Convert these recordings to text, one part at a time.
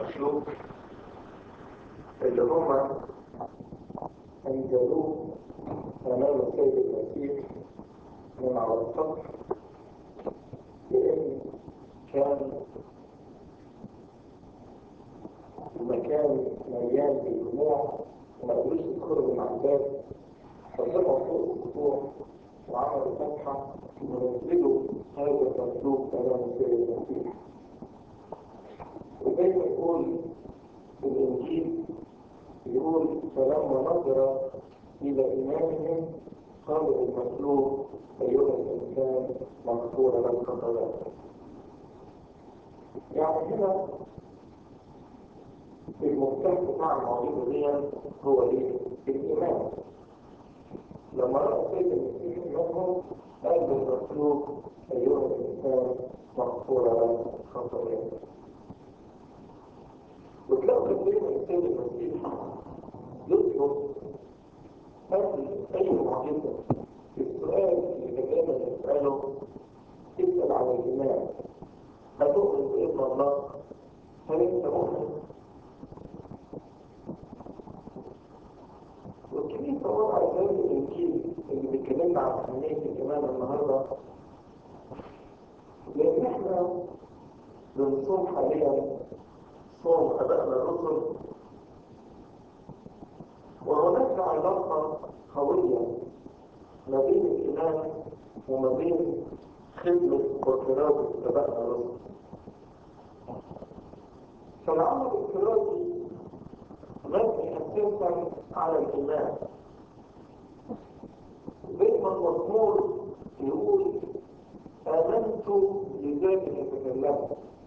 المخلوق اللي هما أنزلوه أمام السيد المسيح من على السطح لأن كان المكان مليان بالجموع وما قدروش يدخلوا من على الباب فطلعوا فوق السطوح وعملوا فتحة ونزلوا هذا المخلوق أمام السيد المسيح وزي ما يقول في الإنجيل يقول فلما نظر إلى إيمانهم قالوا المخلوق أيها الإنسان مغفورة لك خطاياك يعني هنا المفتاح بتاع الموضوع دي هو ايه؟ الإيمان لما رأى سيد المسيح إيمانهم قال للمخلوق أيها الإنسان مغفورة لك خطاياك وتلاقوا كثير من السيد المسيح يطلب قبل أي معجزة السؤال اللي دايما يسأله اسأل عن الإيمان هتؤمن بإذن الله هل أنت مؤمن؟ والكنيسة وضعت هذا الإنجيل اللي بيتكلمنا عن أهمية الإيمان النهاردة لأن إحنا بنصوم حاليا صوم أبائنا الرسل وهناك علاقة قوية ما بين الإيمان وما بين خدمة وقراءة أبائنا الرسل فالعمل القراءي مبني أساسا على الإيمان زي ما المزمور يقول آمنت لذلك تكلمت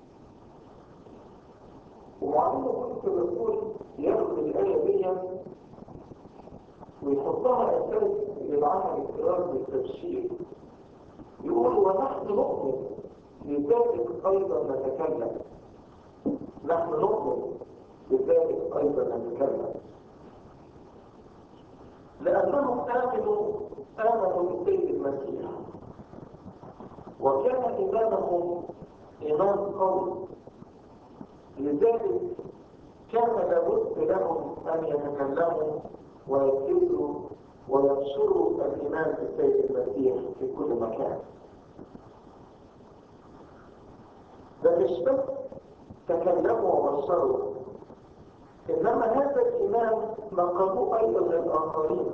ومعلم قلت الرسول ياخد الآية دي ويحطها أساس للعمل القرار بالتبشير يقول ونحن نؤمن لذلك أيضا نتكلم نحن نؤمن لذلك أيضا نتكلم لأنهم آمنوا آمنوا بالسيد المسيح وكان إيمانهم إيمان قوي لذلك كان لابد لهم أن يتكلموا ويكتبوا وينشروا الإيمان بالسيد المسيح في كل مكان ده مش بس تكلموا وبشروا إنما هذا الإيمان نقلوه أيضا للآخرين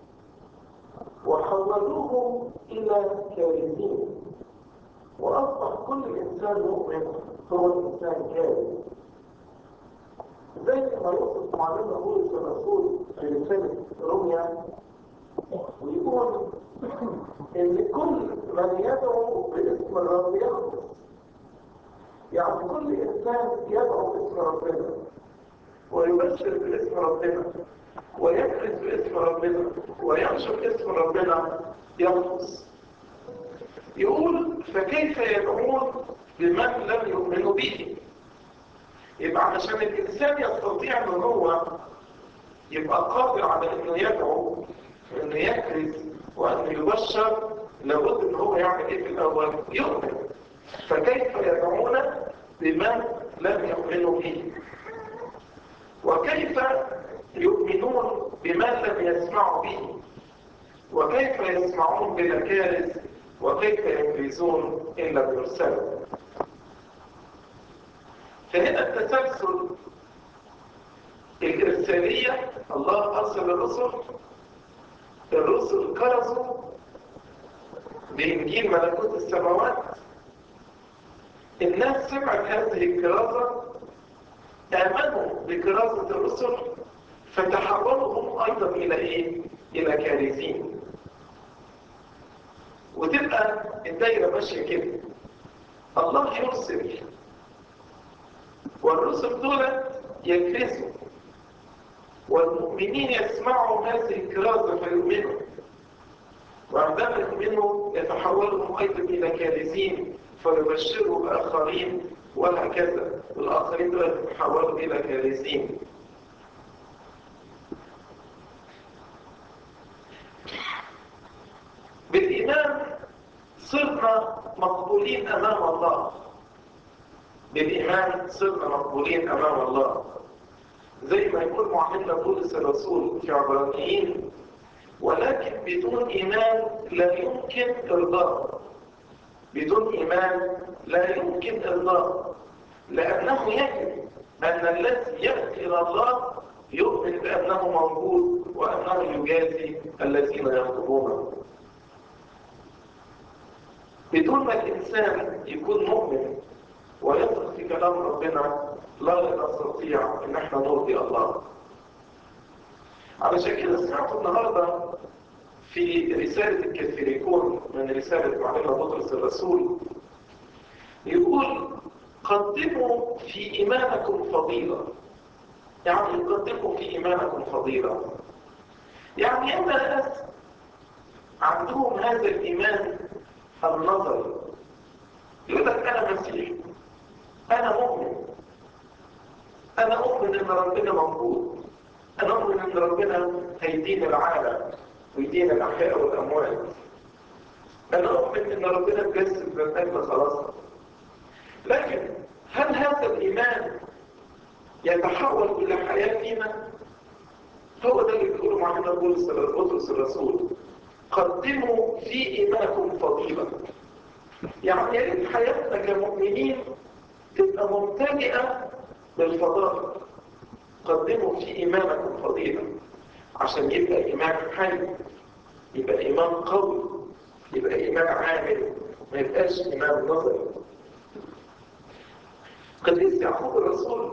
وحولوهم إلى كارثين وأصبح كل إنسان مؤمن هو إنسان كارث زي ما يوصف معلمنا بولس الرسول في رسالة روميا ويقول إن كل من يدعو باسم الرب يخلص يعني كل إنسان يدعو باسم ربنا ويبشر باسم ربنا ويكرز باسم ربنا وينشر اسم ربنا يخلص يقول فكيف يدعون بمن لم يؤمنوا به يبقى علشان الإنسان يستطيع أن هو يبقى قادر على أنه يدعو وأنه يكرز وأنه يبشر لابد أن هو يعمل إيه في الأول؟ يؤمن فكيف يدعون بمن لم يؤمنوا به وكيف يؤمنون بمن لم يسمعوا به وكيف يسمعون بلا كارث وكيف يكرزون إلا بيرسلوا فهنا التسلسل الإرسالية الله أرسل الرسل الرسل كرزوا بإنجيل ملكوت السماوات الناس سمعت هذه الكرازة آمنوا بكرازة الرسل فتحولوا هم أيضا إلى إيه؟ إلى كارثين وتبقى الدايرة ماشية كده الله يرسل والرسل دول يكرزوا والمؤمنين يسمعوا هذه الكرازة فيؤمنوا وعندما يؤمنوا يتحولوا هم أيضا إلى كارثين فيبشروا الآخرين وهكذا والآخرين دول يتحولوا إلى كارثين بالإيمان صرنا مقبولين أمام الله بالإيمان صرنا مقبولين أمام الله زي ما يقول معلمنا بولس الرسول في عبرانيين ولكن بدون إيمان لا يمكن إرضاء بدون إيمان لا يمكن إرضاء لأنه يجب أن الذي يأتي إلى الله يؤمن بأنه موجود وأنه يجازي الذين يطلبونه بدون ما الإنسان يكون مؤمن ويثق في كلام ربنا لا نستطيع ان احنا نرضي الله علشان كده سمعت النهارده في رسالة الكاثوليكون من رسالة معلمنا بطرس الرسول يقول قدموا في إيمانكم فضيلة يعني قدموا في إيمانكم فضيلة يعني أن ناس عندهم هذا الإيمان النظري يقول لك أنا مسيحي أنا مؤمن أنا أؤمن إن ربنا موجود أنا أؤمن إن ربنا هيدين العالم ويدين الأحياء والأموات أنا أؤمن إن ربنا تجسد من أجل خلاصنا لكن هل هذا الإيمان يتحول إلى حياة فينا؟ هو ده اللي بيقوله معنا بولس بطرس الرسول قدموا في إيمانكم فضيلة يعني يا ريت حياتنا كمؤمنين تبقى ممتلئة بالفضائل قدموا في إيمانكم فضيلة عشان يبقى إيمان حي يبقى إيمان قوي يبقى إيمان عامل ما يبقاش إيمان نظري قديس يعقوب الرسول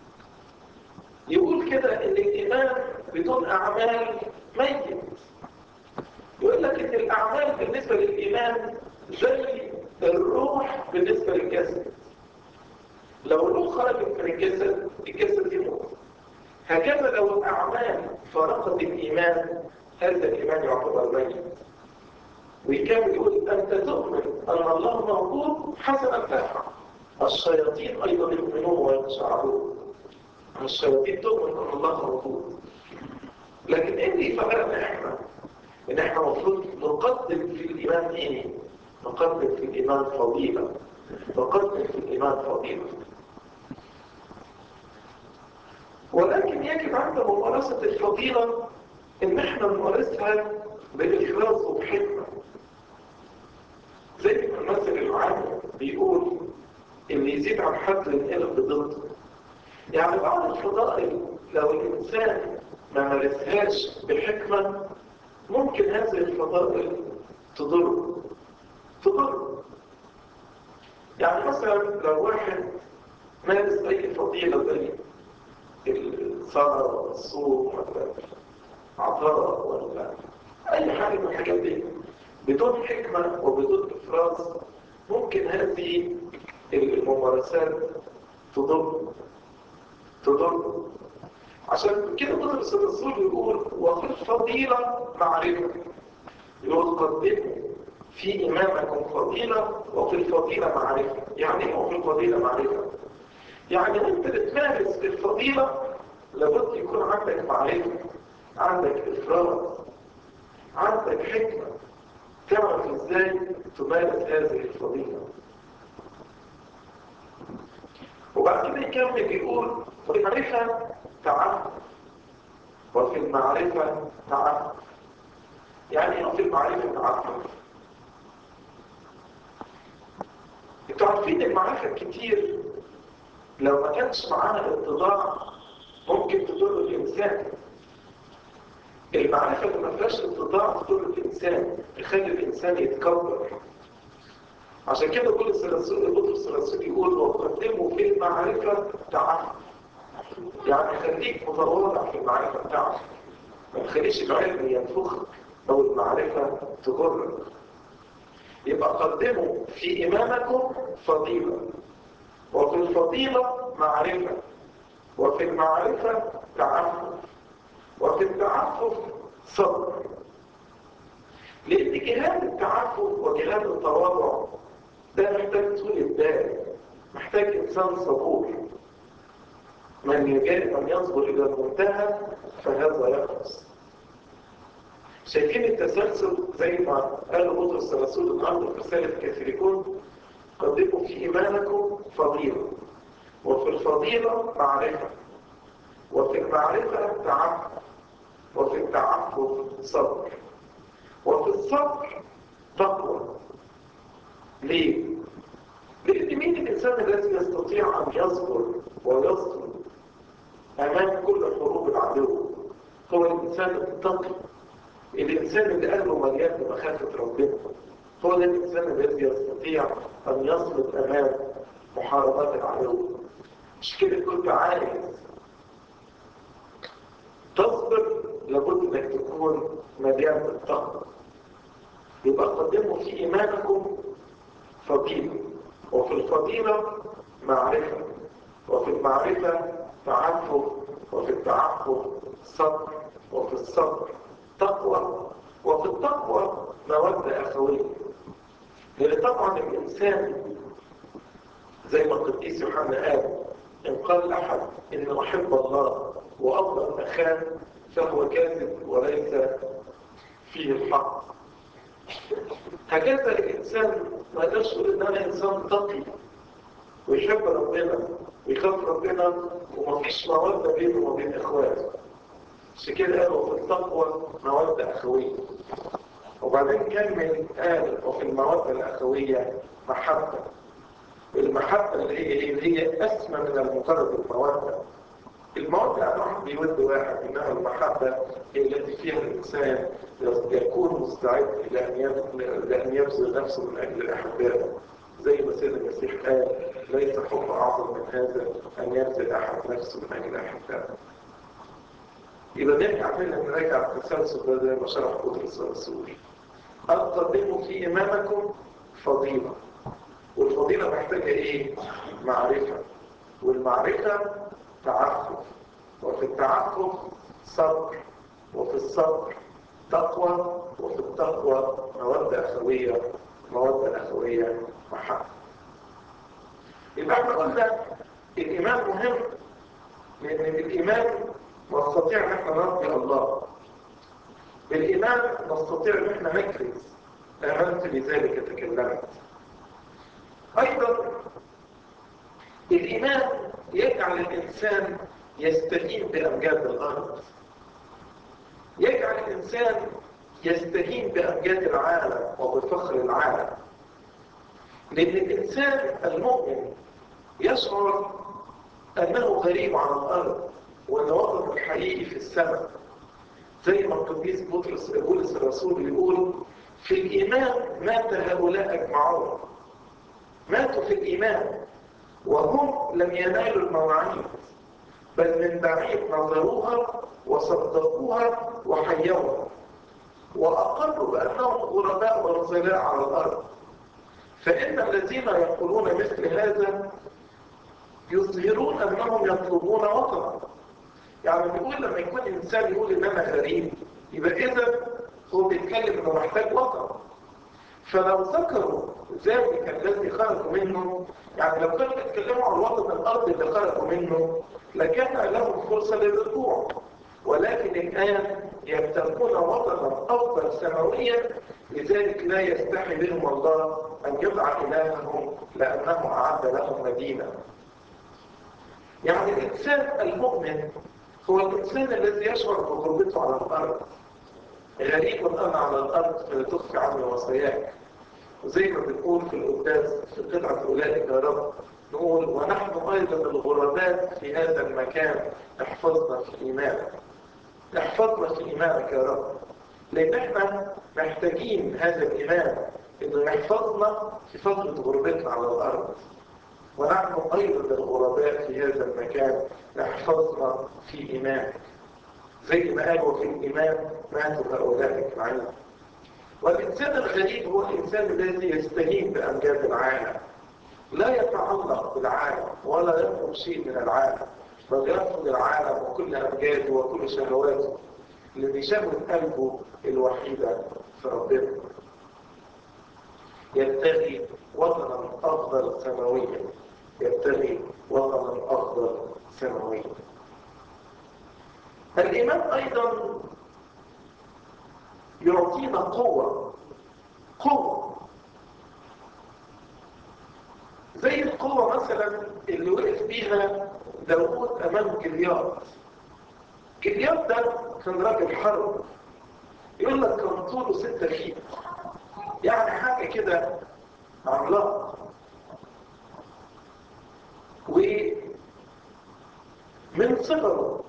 يقول كده إن الإيمان بدون أعمال ميت يقول لك إن الأعمال بالنسبة للإيمان زي الروح بالنسبة للجسد لو الروح خرجت من الجسد الجسد يموت هكذا لو الأعمال فرقت الإيمان هذا الإيمان يعتبر ميت ويكمل يقول أنت تؤمن أن الله موجود حسنا تفعل الشياطين أيضا يؤمنون ويتشعرون الشياطين تؤمن أن الله موجود لكن إيه اللي فرقنا إحنا؟ إن إحنا المفروض نقدم في الإيمان إيه؟ نقدم في الإيمان فضيلة نقدم في الإيمان فضيلة ولكن يجب عند ممارسة الفضيلة إن إحنا نمارسها بإخلاص وبحكمة زي ما المثل العام بيقول اللي يزيد عن حد ينقلب ضده يعني بعض الفضائل لو الإنسان ما مارسهاش بحكمة ممكن هذه الفضائل تضر تضر يعني مثلا لو واحد مارس أي فضيلة زي الصلاة والصوم ولا عطاء ولا أي حاجة من الحاجات دي بدون حكمة وبدون إفراز ممكن هذه الممارسات تضر تضر عشان كده بطرس الرسول يقول وفي الفضيلة معرفة يقول قدموا في إمامكم فضيلة وفي الفضيلة معرفة يعني ايه وفي الفضيلة معرفة يعني وانت بتمارس الفضيلة لابد يكون عندك معرفة عندك إفراز عندك حكمة تعرف ازاي تمارس هذه الفضيلة وبعد كده يكمل يقول في المعرفة تعرف وفي المعرفة تعرف يعني ايه في المعرفة تعرف انتوا عارفين المعرفة كتير لو ما كانش معانا اتضاع ممكن تضر الإنسان المعرفة اللي ما فيهاش اتضاع تضر الإنسان تخلي الإنسان يتكبر عشان كده بولس الرسول بطرس الرسول يقول وقدموا في المعرفة تعرف يعني خليك متواضع في المعرفة بتاعتك ما تخليش العلم ينفخك أو المعرفة تجرك يبقى قدموا في إمامكم فضيلة وفي الفضيلة معرفة وفي المعرفة تعفف وفي التعفف صبر لأن جهاد التعفف وجهاد التواضع ده محتاج طول بال محتاج إنسان صبور من يجاري من يصبر إلى المنتهى فهذا يخلص شايفين التسلسل زي ما قال بطرس الرسول النهارده في رسالة كاثوليكون قدموا في إيمانكم فضيلة وفي الفضيلة معرفة وفي المعرفة تعفف وفي التعفف صبر وفي الصبر تقوى ليه؟ لأن مين الإنسان الذي يستطيع أن يصبر ويصبر أمام كل حروب العدو هو الإنسان التقي الإنسان اللي قلبه مليان بمخافة ربنا هو ده الإنسان الذي يستطيع أن يصمد أمام محاربات العدو مش كده كنت عايز تصبر لابد انك تكون مليان بالتقوى يبقى قدموا في ايمانكم فضيلة وفي الفضيلة معرفة وفي المعرفة تعفف وفي التعفف صبر وفي الصبر تقوى وفي التقوى مودة أخوية لأن طبعا الإنسان زي ما القديس يوحنا قال إن قال أحد إن أحب الله وأفضل أخاه فهو كاذب وليس فيه الحق هكذا الإنسان ما يقدرش يقول إن أنا إنسان تقي ويحب ربنا ويخاف ربنا ومفيش مودة بينه وبين إخواته عشان كده قالوا في التقوى مودة أخوية وبعدين كمل قال وفي المودة الأخوية محبة المحبة اللي هي ايه؟ اللي هي أسمى من المجرد المودة المودة يعني واحد بيود واحد إنما المحبة هي التي فيها الإنسان يكون مستعد لأن يبذل نفسه من أجل الأحباب زي ما سيد المسيح قال ليس حب أعظم من هذا أن يبذل أحد نفسه من أجل أحبابه يبقى نرجع فينا نراجع التسلسل ده زي ما شرح بطرس الرسول أقدموا في إمامكم فضيلة والفضيلة محتاجة إيه؟ معرفة والمعرفة تعفف وفي التعفف صبر وفي الصبر تقوى وفي التقوى مودة أخوية مودة أخوية محبة يبقى احنا قلنا الإيمان مهم لأن بالإيمان نستطيع ان احنا نرضي الله بالإيمان نستطيع ان احنا نكرز آمنت بذلك تكلمت أيضا الإيمان يجعل الإنسان يستهين بأمجاد الأرض يجعل الإنسان يستهين بأمجاد العالم وبفخر العالم لأن الإنسان المؤمن يشعر أنه غريب على الأرض وأن وطنه الحقيقي في السماء زي ما القديس بطرس بولس الرسول يقول في الإيمان مات هؤلاء أجمعون ماتوا في الإيمان وهم لم ينالوا المواعيد بل من بعيد نظروها وصدقوها وحيوها وأقروا بأنهم غرباء ورزلاء على الأرض فإن الذين يقولون مثل هذا يظهرون أنهم يطلبون وطنا يعني بيقول لما يكون إنسان يقول إن أنا غريب يبقى إذا هو بيتكلم إنه محتاج وطن فلو ذكروا ذلك الذي خرجوا منه يعني لو كانوا يتكلموا عن وطن الأرض اللي خرجوا منه لكان لهم فرصة للرجوع ولكن الآن يبتغون وطنا أفضل سماويا لذلك لا يستحي بهم الله أن يضع إلههم لأنه أعد لهم مدينة يعني الإنسان المؤمن هو الإنسان الذي يشعر بغربته على الأرض غريب أنا على الأرض فلا تخفي عني وصاياك وزي ما بنقول في القداس في قطعة أولئك يا رب نقول ونحن أيضا الغرباء في هذا المكان احفظنا في إيمانك احفظنا في إيمانك يا رب لأن احنا محتاجين هذا الإيمان إنه يحفظنا في فترة غربتنا على الأرض ونحن أيضا الغرباء في هذا المكان احفظنا في إيمانك زي ما قالوا في الإيمان ماتوا هؤلاء أجمعين والإنسان الغريب هو الإنسان الذي يستهين بأمجاد العالم لا يتعلق بالعالم ولا يطلب شيء من العالم بل يرفض العالم وكل أمجاده وكل شهواته الذي شهوة قلبه الوحيدة في ربنا يبتغي وطنا أفضل سماويا يبتغي وطنا أفضل سماويا الإيمان أيضا يعطينا قوة قوة زي القوة مثلا اللي وقف بيها داوود أمام جلياد جلياد ده كان راجل حرب يقول لك كان طوله ستة فيت يعني حاجة كده عملاق ومن صغره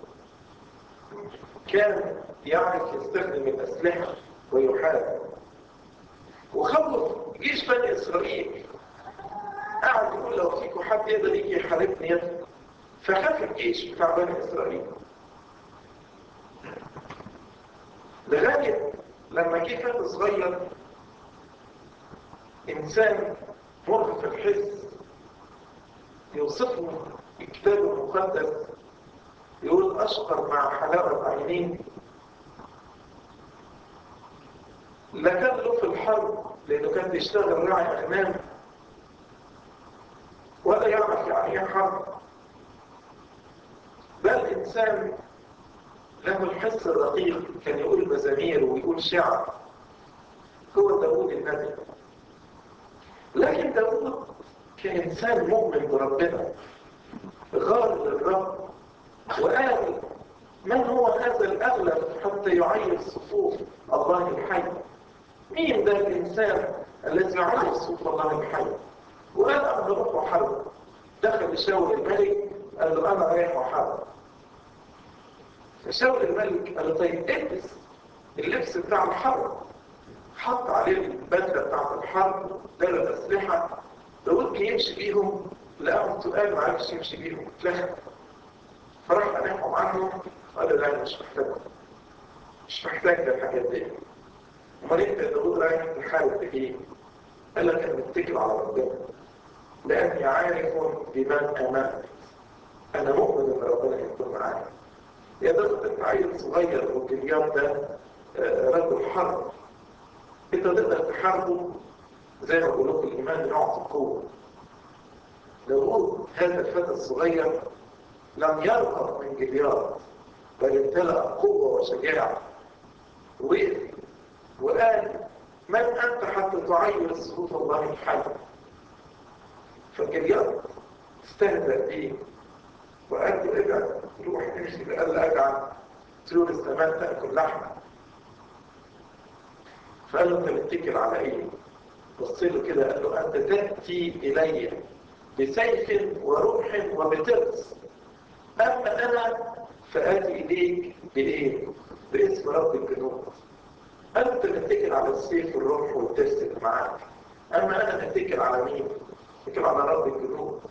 كان يعرف يستخدم الأسلحة ويحارب وخوف جيش بني إسرائيل قعد يقول لو فيكم حد يقدر يجي يحاربني يد فخاف الجيش بتاع بني إسرائيل لغاية لما جه فتى صغير إنسان مرهف الحس يوصفه الكتاب المقدس يقول أشقر مع حلاوة عينين لا كان له في الحرب لأنه كان بيشتغل راعي أغنام ولا يعرف يعني ايه حرب بل إنسان له الحس الرقيق كان يقول مزامير ويقول شعر هو داوود النبي لكن داوود كإنسان مؤمن بربنا غار للرب وقال من هو هذا الأغلب حتى يعير صفوف الله الحي مين ده الإنسان الذي يعير صفوف الله الحي وقال أنا بروح وحرب دخل شاول الملك قال له أنا رايح وحرب فشاول الملك قال له طيب البس اللبس بتاع الحرب حط عليه البدلة بتاعت الحرب دلت أسلحة داود كان يمشي بيهم لقاهم تقال ما عرفش يمشي بيهم اتلخت فراح أنحهم عنه قال له لا أنا مش محتاجهم مش محتاج ده الحاجات دي امال انت داود رايح تحارب بايه؟ قال لك انا متكل على ربنا لاني عارف بمن امنت انا مؤمن ان ربنا يكون معايا يا داود انت عيل صغير والجليان ده رجل حرب انت تقدر تحاربه زي ما بيقولوا في الايمان يعطي قوه داود هذا الفتى الصغير لم يرقب من جليان بل امتلأ قوه وشجاعه وقف وقال من أنت حتى تعير صفوف الله الحي فالجريان استهزأ بيه وقال له ابعد روح امشي قال له اجعل طيور السماء تأكل لحمة فقال له انت متكل على ايه؟ بص له كده قال له انت تأتي الي بسيف ورمح وبترس اما انا فآتي اليك بايه؟ باسم رب الجنود أنت متكل على السيف والروح والترس معاك أما أنا متكل على مين؟ متكل على رب الجنود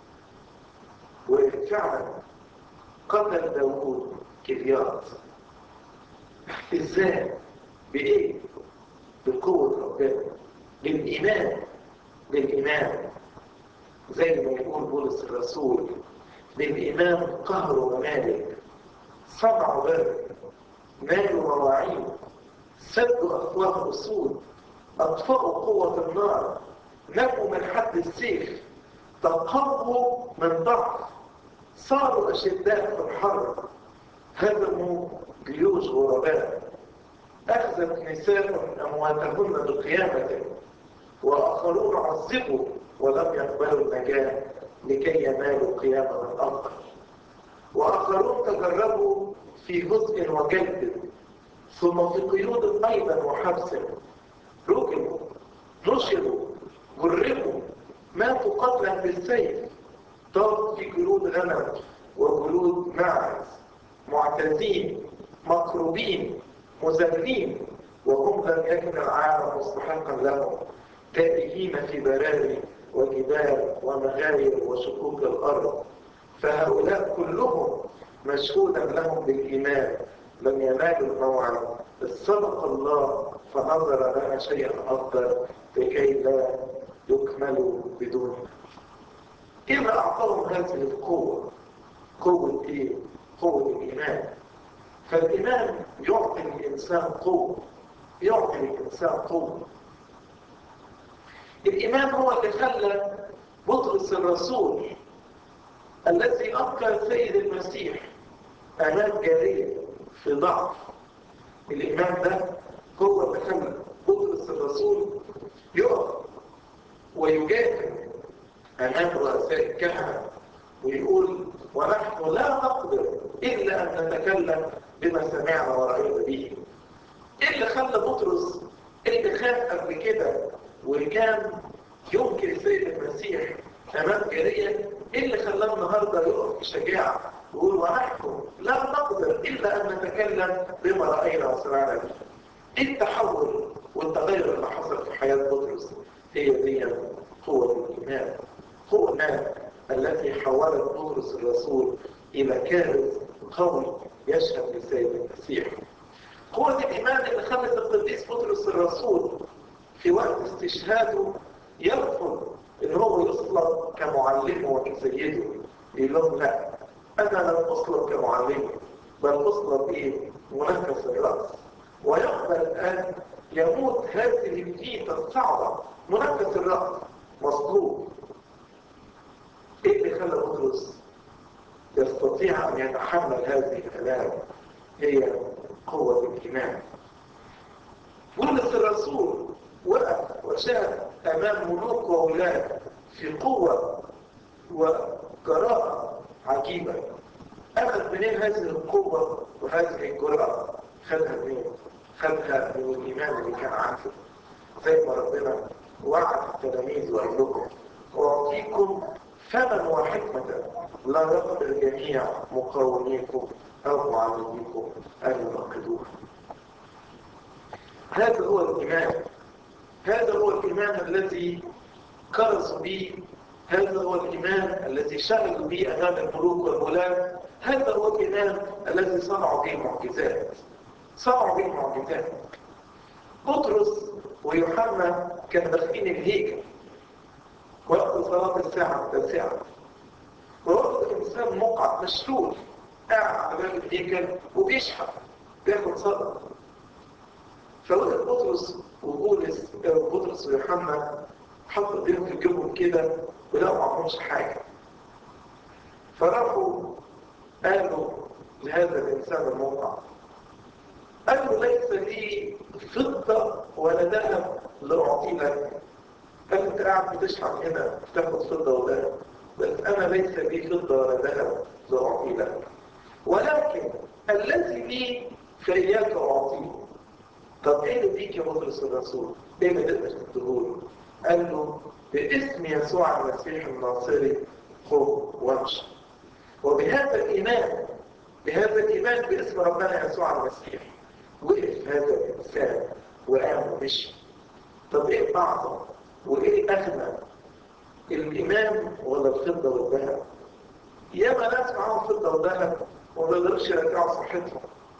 وفعلا قتل داوود كليات إزاي؟ بإيه؟ بقوة ربنا بالإيمان بالإيمان زي ما يقول بولس الرسول بالإيمان قهر ومالك صنع بر مال ومواعيد سدوا أفواه الأسود أطفأوا قوة النار نبوا من حد السيف تقربوا من ضعف صاروا أشداء في الحرب هدموا جيوش غرباء أخذت نساء أمواتهن بقيامة وآخرون عذبوا ولم يقبلوا النجاة لكي ينالوا قيامة أفضل وآخرون تجربوا في هزء وجلد ثم في قيود أيضا وحبس رجموا نشروا جربوا ماتوا قتلا بالسيف طاروا في جلود غنم وجلود ماعز معتزين مكروبين مذلين وهم لم يكن العالم مستحقا لهم تائهين في براري وجبال ومغاير وشقوق الأرض فهؤلاء كلهم مشهودا لهم بالإيمان لم ينالوا الموعد صدق الله فنظر لنا شيئا أفضل لكي لا يكملوا بدونه كيف أعطاهم هذه القوة قوة إيه؟ قوة الإيمان فالإيمان يعطي الإنسان قوة يعطي الإنسان قوة الإيمان هو اللي خلى بطرس الرسول الذي أبقى السيد المسيح أمام جارية في ضعف الإيمان ده هو اللي خلى بطرس الرسول يقف ويجاهد أمام رؤساء الكهنة ويقول ونحن لا نقدر إلا أن نتكلم بما سمعنا ورأينا به إيه اللي خلى بطرس اللي خاف قبل كده واللي كان ينكر السيد المسيح أمام جارية إيه اللي خلاه النهارده يقف بشجاعة ويقول ونحن لا نقدر إلا أن نتكلم بما رأينا وسمعنا به إيه التحول والتغير اللي حصل في حياة بطرس هي دي قوة الإيمان قوة الإيمان التي حولت بطرس الرسول إلى كارث قوي يشهد لسيد المسيح قوة الإيمان اللي خلت القديس بطرس الرسول في وقت استشهاده يرفض ان هو يصلب كمعلمه وكسيده يقول لهم لا انا لم اصلب كمعلمه بل اصلب ايه منفس الراس ويقبل ان يموت هذه الميتة الصعبة منفس الراس مصلوب ايه اللي خلى بطرس يستطيع ان يتحمل هذه الالام هي قوة الإيمان بولس الرسول وقف وشاهد أمام ملوك وولاة في قوة وجراءة عجيبة أخذ منين هذه القوة وهذه الجراءة خدها منين؟ خدها من الإيمان اللي كان عنده زي ما ربنا وعد التلاميذ وقال لهم أعطيكم فما وحكمة لا يقدر جميع مقاوميكم أو معانديكم أن ينقذوها هذا هو الإيمان هذا هو الإيمان الذي كرسوا به هذا هو الإيمان الذي شهدوا به أمام الملوك والولاة هذا هو الإيمان الذي صنعوا به المعجزات صنعوا به المعجزات بطرس ويوحنا كانوا داخلين الهيكل وقت صلاة الساعة التاسعة ووقت الإنسان مقعد مشلول قاعد على باب الهيكل وبيشحت بياخد صدقة فوقت بطرس وبولس بطرس ويوحنا حطوا ايديهم في جيبهم كده ولقوا معهمش حاجة فراحوا قالوا لهذا الإنسان الموقع قالوا ليس لي فضة ولا ذهب لأعطي لك قال انت قاعد بتشحن هنا تاخد فضة ولا ذهب بس أنا ليس لي فضة ولا ذهب لأعطي لك ولكن الذي لي فإياك أعطيه طب ايه اللي بيك يا بطرس الرسول؟ ايه اللي تقدر تديهوله؟ قال له باسم يسوع المسيح الناصري خذ وامشي وبهذا الإيمان بهذا الإيمان باسم ربنا يسوع المسيح وقف هذا الإنسان وقام ومشي طب ايه أعظم وايه أغنى الإيمان ولا الفضة والذهب؟ ياما ناس معاهم فضة وذهب وما يقدرش يرجعوا صحتهم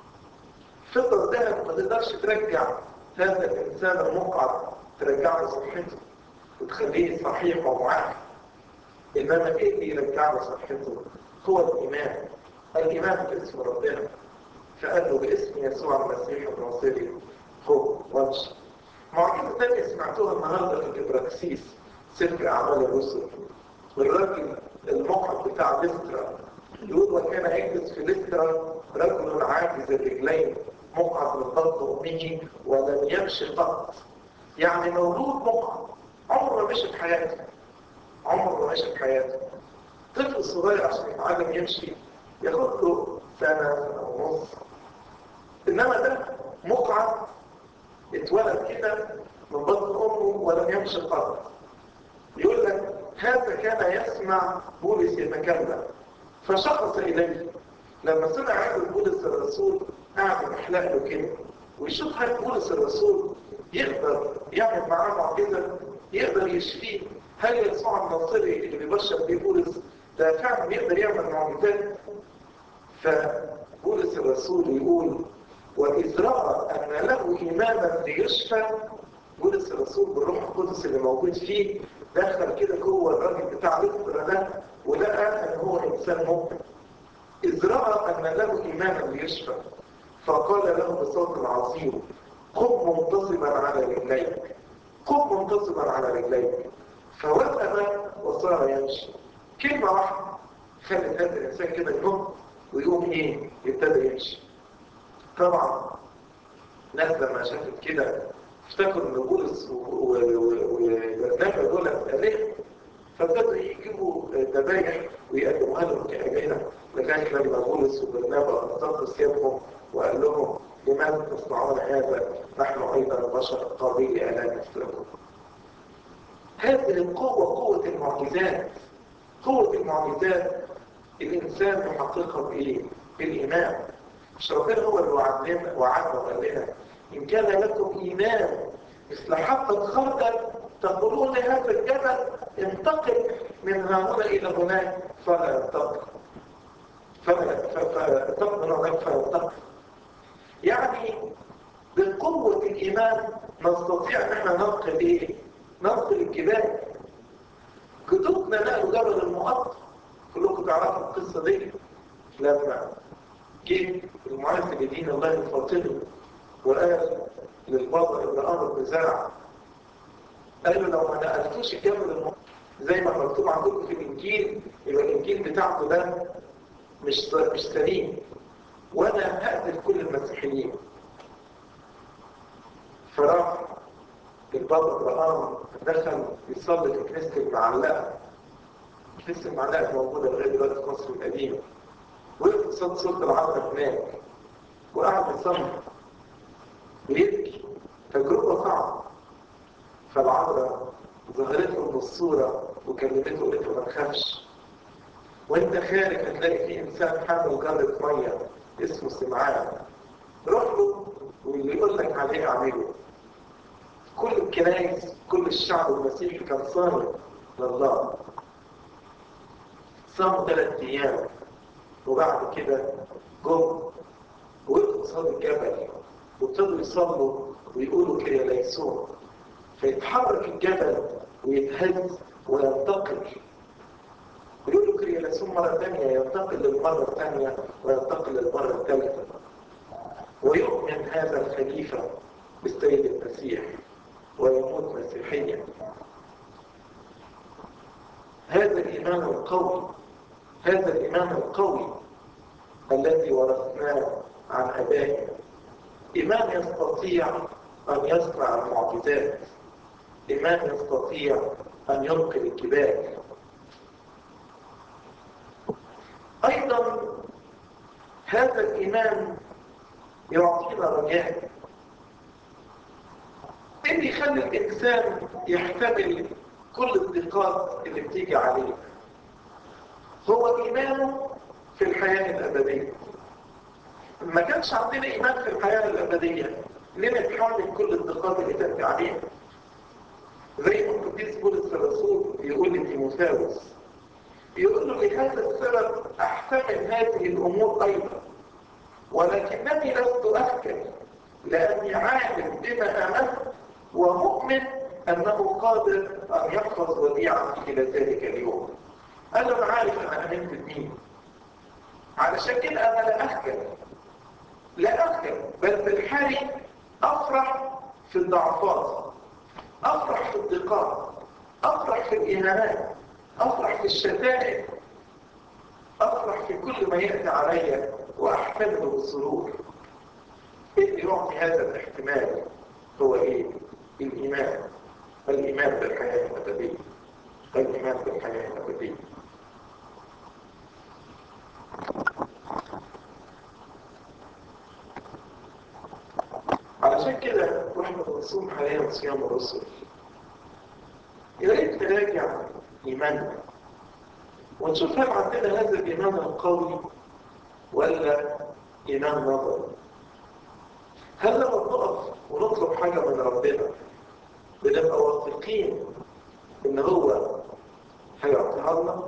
فضة وذهب ما تقدرش ترجع هذا الإنسان المقعد ترجع له صحته وتخليه صحيح ومعافى إنما إيه اللي يرجع له صحته هو الإيمان الإيمان باسم ربنا فقال له باسم يسوع المسيح الناصري خذ وامشي معجزة تانية سمعتوها النهارده في الإبراكسيس سفر أعمال الرسل والراجل المقعد بتاع لسترا يقول وكان يجلس في لسترا رجل عاجز الرجلين مقعد من بطن أمه ولم يمشي قط يعني مولود مقعد عمره ما مشي في حياته عمره ما مشي في حياته طفل صغير عشان يتعلم يمشي ياخد له سنة سنة ونص إنما ده مقعد اتولد كده من بطن أمه ولم يمشي قط يقول لك هذا كان يسمع بولس يتكلم فشخص إليه لما سمع عند بولس الرسول قاعد محلق له كده ويشوف هل بولس الرسول يقدر يعمل معاه معجزة يقدر يشفيه هل يسوع الناصري اللي بيبشر بيه بولس ده فعلا يقدر يعمل معجزات فبولس الرسول يقول وإذ رأى أن له إيمانا ليشفى بولس الرسول بالروح القدس اللي موجود فيه دخل كده جوه الراجل بتاع لتر ده ولقى ان هو انسان مؤمن اذ راى ان له ايمانا ليشفى فقال له بصوت عظيم قم منتصبا على رجليك قم منتصبا على رجليك فوقف وصار يمشي كلمه واحده خلت هذا الانسان كده ينط ويقوم ايه يبتدى يمشي طبعا ناس لما شافت كده افتكروا ان بولس وبرنابا دول آلهة فابتدوا يجيبوا ذبايح ويقدموها لهم كآلهة لغاية لما بولس وبرنابا انتقوا ثيابهم وقال لهم لماذا تصنعون هذا؟ نحن أيضا بشر قابل لآلام مثلكم. هذه القوة قوة المعجزات قوة المعجزات الإنسان يحققها بإيه؟ بالإيمان مش ربنا هو اللي وعدنا وعدنا وقال لنا إن كان لكم إيمان مثل حبة خردل تقولون لهذا الجبل انتقل من هنا إلى هناك فلا ينتقل فلا فانتقل من هناك فلا ينتقل يعني بقوة الإيمان نستطيع أن احنا ننقل إيه؟ ننقل الجبال جدودنا نقلوا جبل المقطع كلكم تعرفوا القصة دي لما جه المعز بدين الله الفاطمي وقال للبابا ابن عمرو بن زرع قال له لو ما نقلتوش الجبل المقطع زي ما مكتوب عندكم في الانجيل يبقى الانجيل بتاعته ده مش مش سليم وانا هقتل كل المسيحيين فراح البابا ابراهام دخل يصلي في كنيسه المعلقه كنيسه المعلقه موجوده لغايه دلوقتي في مصر القديمه وقف قصاد صوره العذراء هناك وقعد يصلي ويبكي تجربه صعبه فالعذراء ظهرت له من الصوره وكلمته وقالت له ما تخافش وانت خارج هتلاقي في انسان حامل جرة ميه اسمه سمعان روح له واللي يقول لك عليه اعمله كل الكنائس كل الشعب المسيحي كان صامت لله صاموا ثلاث ايام وبعد كده جم وقفوا قصاد الجبل وابتدوا يصلوا ويقولوا كرياليسون فيتحرك الجبل ويتهز وينتقل ويقولوا كرياليسون مرة ثانية ينتقل للمرة الثانية وينتقل للمرة الثالثة ويؤمن هذا الخليفة بالسيد المسيح ويموت مسيحيا هذا الإيمان القوي هذا الإيمان القوي الذي ورثناه عن أبائنا إيمان يستطيع أن يصنع المعجزات إيمان يستطيع أن ينقل الجبال أيضا هذا الإيمان يعطينا رجاء إيه اللي يخلي الإنسان يحتمل كل الضيقات اللي بتيجي عليه هو إيمانه في الحياة الأبدية ما كانش عندنا إيمان في الحياة الأبدية ليه نتحمل كل الضيقات اللي تأتي علينا زي ما القديس بولس الرسول يقول لتيموثاوس يقول له لهذا السبب أحتمل هذه الأمور أيضا ولكنني لست أفكر لأني عالم بما آمنت ومؤمن أنه قادر أن يحفظ وديعتي إلى ذلك اليوم أنا أنا عارف أنا آمنت بمين علشان كده أنا لا أخجل لا أخجل بل بالحالي أفرح في الضعفات أفرح في الضيقات أفرح في الإهانات أفرح في الشتائم أفرح في كل ما يأتي علي وأحتمله بالسرور اللي يعطي هذا الاحتمال هو إيه؟ الإيمان الإيمان بالحياة الأبدية الإيمان بالحياة الأبدية علشان كده واحنا بنصوم حاليا صيام الرسل يا ريت نراجع إيماننا ونشوف هل عندنا هذا الإيمان القوي ولا إيمان نظري هل لما بنقف ونطلب حاجة من ربنا بنبقى واثقين إن هو هيعطيها لنا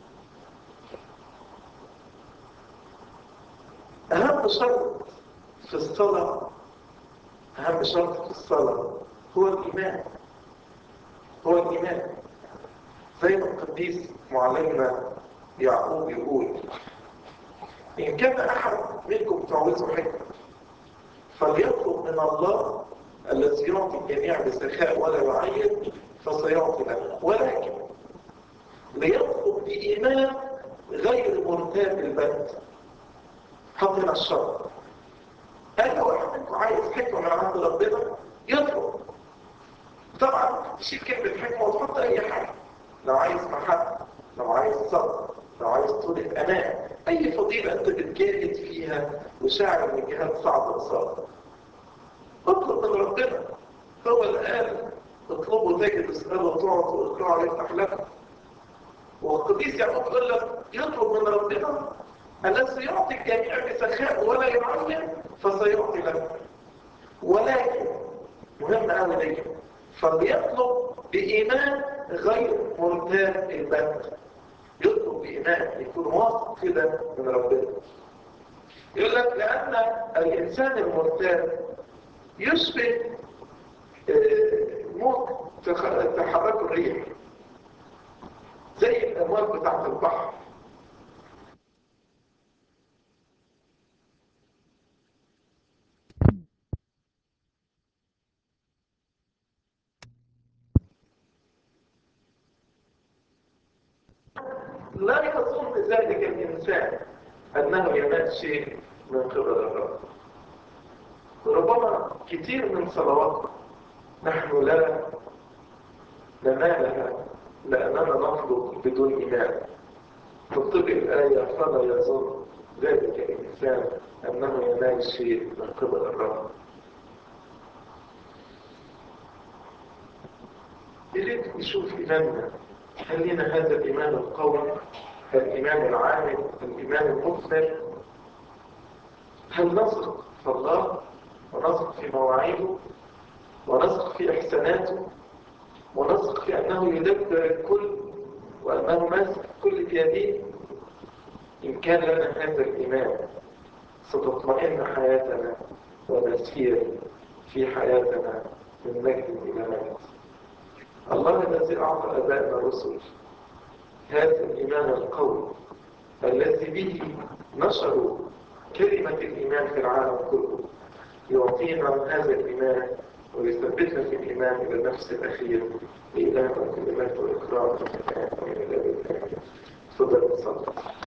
أهم شرط في الصلاة أهم شرط في الصلاة هو الإيمان هو الإيمان زي ما القديس معلمنا يعقوب يقول إن كان أحد منكم تعوزه حكمة فليطلب من الله الذي يعطي الجميع بسخاء ولا يعين فسيعطي له ولكن ليطلب بإيمان غير مرتاب البت حطنا الشرط قال لو واحد منكم عايز حكمة من عند ربنا يطلب طبعا تشيل كلمة حكمة وتحط أي حاجة لو عايز محبة لو عايز صبر لو عايز طولة أمان أي فضيلة أنت بتجاهد فيها وشاعر إن الجهاد صعب وصعب اطلب من ربنا هو اللي قال اطلبوا تجد اسألوا تعطوا واقرأوا يفتح لكم والقديس يعقوب يقول لك يطلب من ربنا الذي يعطي الجميع بسخاء ولا يعين فسيعطي لكم ولكن مهم قوي دي فليطلب بإيمان غير مرتاب البت يطلب بإيمان يكون واثق كده من ربنا يقول لك لأن الإنسان المرتاب يشبه موت تحرك الريح زي الأموال بتاعت البحر لا يظن ذلك الإنسان أنه ينال شيء من قبل الرب ربما كثير من صلواتنا نحن لا ننالها لأننا نطلب بدون إيمان تطبق الآية فلا يظن ذلك الإنسان أنه ينال شيء من قبل الرب يريد نشوف إيماننا هل لنا هذا الإيمان القوي الإيمان العامل الإيمان المثمر هل نثق في الله ونثق في مواعيده ونثق في إحساناته ونثق في أنه يدبر الكل وأنه ماسك كل بيديه إن كان لنا هذا الإيمان ستطمئن حياتنا ونسير في حياتنا من مجد إلى مجد الله الذي أعطى أبائنا الرسل هذا الإيمان القوي الذي به نشروا كلمة الإيمان في العالم كله يعطينا هذا الإيمان ويثبتنا في الإيمان إلى النفس الأخير لإله الكلمات والإكرام والإكرام وإلى الأبد تفضل صلى